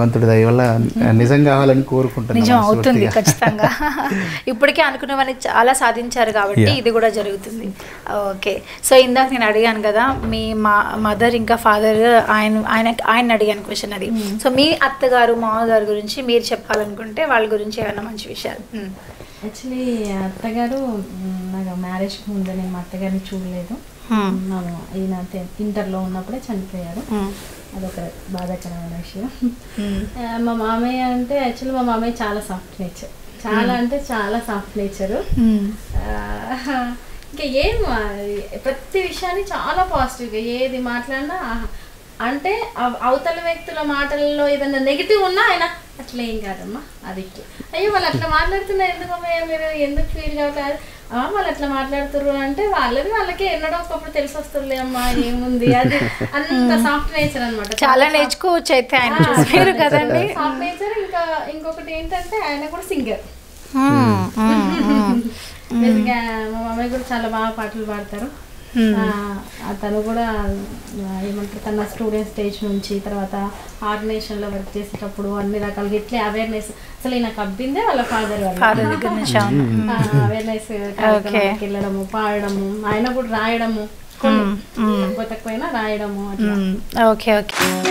భగవంతుడి దయ వల్ల నిజం కావాలని కోరుకుంటున్నాను నిజం అవుతుంది మనస్ఫూర్తిగా. ఖచ్చితంగా ఇప్పటికే అనుకున్నవన్నీ చాలా సాధించారు కాబట్టి Yeah. ఇది కూడా జరుగుతుంది ఓకే సో ఇందాక నేను అడిగాను కదా మీ మా మదర్ ఇంకా ఫాదర్ ఆయన ఆయన ఆయన అడిగాను క్వశ్చన్ అది సో మీ అత్తగారు మామగారు గురించి మీరు చెప్పాలనుకుంటే వాళ్ళ గురించి ఏమైనా మంచి విషయాలు మ్మ్. యాక్చువల్లీ అత్తగారు మ్, నాకు మ్యారేజ్కి ముందు నేను మా అత్తగారిని చూడలేదు Hmm. నన్ను ఈయన టెన్త్ ఇంటర్లో ఉన్నప్పుడే చనిపోయారు మ్మ్. అదొక బాధాకరమైన విషయం మ్మ్. ఆ, మా మామయ్య అంటే యాక్చువల్లీ మా మామయ్య చాలా సాఫ్ట్ నేచర్ చాలా అంటే చాలా సాఫ్ట్ నేచరు మ్మ్. ఇంకా ఏం ఆ, ప్రతి విషయాన్ని చాలా పాజిటివ్గా ఏది మాట్లాడినా ఆహా. అంటే అవ- అవతల వ్యక్తుల మాటల్లో ఏదైనా నెగిటివ్ ఉన్నా ఆయన అట్లా ఏం కాదమ్మా అది అయ్యో వాళ్ళు అట్లా మాట్లాడుతున్నారు ఎందుకు అమ్మయ్య మీరు ఎందుకు ఫీల్ కావట్లేదు "ఆ, వాళ్ళు అట్లా మాట్లాడుతున్నారు అంటే వాళ్ళది వాళ్ళకి ఎన్నడో ఒకప్పుడు తెలిసి వస్తుంది అమ్మా ఏముంది అది అంత సాఫ్ట్ నేచర్ అనమాట చాలా నేర్చుకోవచ్చు అయితే ఆయన చూసారు కదండి సాఫ్ట్ నేచర్ ఇంకా ఇంకొకటి ఏంటంటే ఆయన కూడా సింగర్ మ్మ్. మ్మ్. మ్మ్. బేసిక్గా మా మమ్మీ కూడా చాలా బాగా పాటలు పాడతారు Hmm. ఆ, ఆ తను కూడా ఆ, ఏమంటారు తన స్టూడెంట్ స్టేజ్ నుంచి తర్వాత ఆర్గనైజేషన్లో వర్క్ చేసేటప్పుడు అన్ని రకాలుగా ఇట్లే అవేర్నెస్ అసలు నాకు అబ్బిందే వాళ్ళ ఫాదర్ ఫాదర్ దగ్గర నుంచి అవును అవేర్నెస్ కార్యక్రమాలకు వెళ్ళడము పాడడము ఆయన కూడా రాయడము కొన్ని Hmm. ఎక్కువ తక్కువైనా రాయడము అట్లా మ్మ్. Okay okay